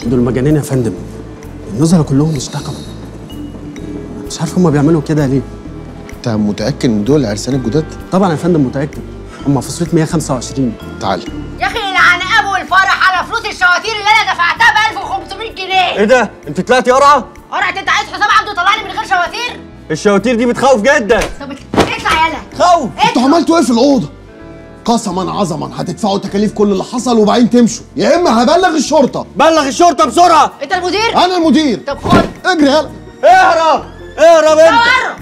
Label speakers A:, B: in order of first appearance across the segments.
A: دول مجانين يا فندم النزهة كلهم اشتكوا مش عارف هما بيعملوا كده ليه
B: انت متاكد ان دول العرسان الجداد
A: طبعا يا فندم متأكد هما في صوت 125
B: تعال
C: يا اخي لعن ابو الفرح على فلوس الشواتير اللي انا دفعتها ب 1500 جنيه
A: ايه ده؟ انت طلعتي قرعة؟
C: قرعت انت عايز حسام عبده يطلعني من غير شواتير
A: الشواتير دي بتخوف جدا
C: طب اطلع يالا
A: خوف
B: انتوا عملتوا ايه في الاوضه قسما عظما هتدفعوا تكاليف كل اللي حصل وبعدين تمشوا يا اما هبلغ الشرطه
A: بلغ الشرطة بسرعة
C: انت المدير
B: انا المدير
C: طب خد
B: اجري يلا
A: اهرب اهرب انت
C: قرب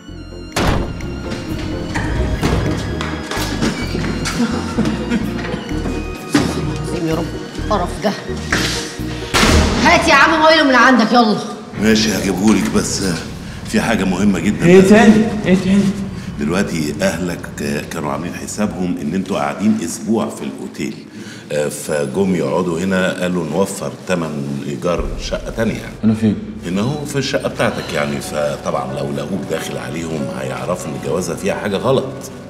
C: يا رب قرف ده هات يا عم مويله من عندك يلا
D: ماشي هجيبهولك بس في حاجة مهمة جدا
E: ايه تاني؟ ايه تاني؟
D: دلوقتي أهلك كانوا عاملين حسابهم إن أنتوا قاعدين أسبوع في الأوتيل آه، فجم يقعدوا هنا قالوا نوفر تمن إيجار شقة تانية
E: انا فين؟
D: هنا هو في الشقة بتاعتك يعني فطبعا لو لقوك داخل عليهم هيعرفوا إن الجوازة فيها حاجة غلط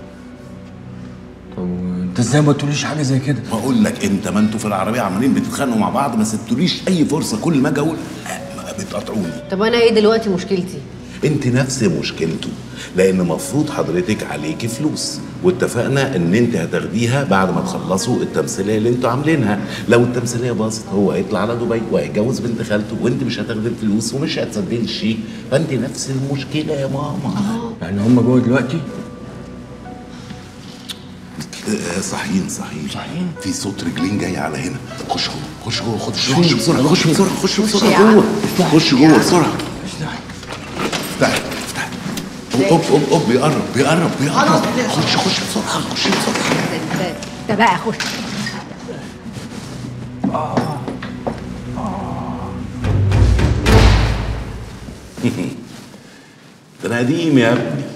E: طب انت ازاي ما تقوليش حاجه زي كده؟
D: بقول لك انت ما انتوا في العربيه عمالين بتتخانقوا مع بعض ما سبتوليش اي فرصه كل ما اجي اقول آه، بتقاطعوني
C: طب انا ايه دلوقتي مشكلتي
D: انت نفس مشكلته لان مفروض حضرتك عليكي فلوس واتفقنا ان انت هتاخديها بعد ما تخلصوا التمثيليه اللي انتوا عاملينها لو التمثيليه باظت هو هيطلع على دبي وهيتجوز بنت خالته وانت مش هتاخدي الفلوس ومش هتسددي الشيك فانت نفس المشكله يا ماما
E: يعني هم جوه دلوقتي؟
D: آه، صحيين صحيين صحيين في صوت رجلين جاي على هنا خش جوه خش جوه خش خش بسرعه خش بسرعه خش بسرعه جوه خش جوه بسرعه افتحي افتحي اوب اوب اوب بيقرب بيقرب بيقرب خش خش بسرعه خش بسرعه
C: ده بقى خش
D: ده انا قديم يا ابني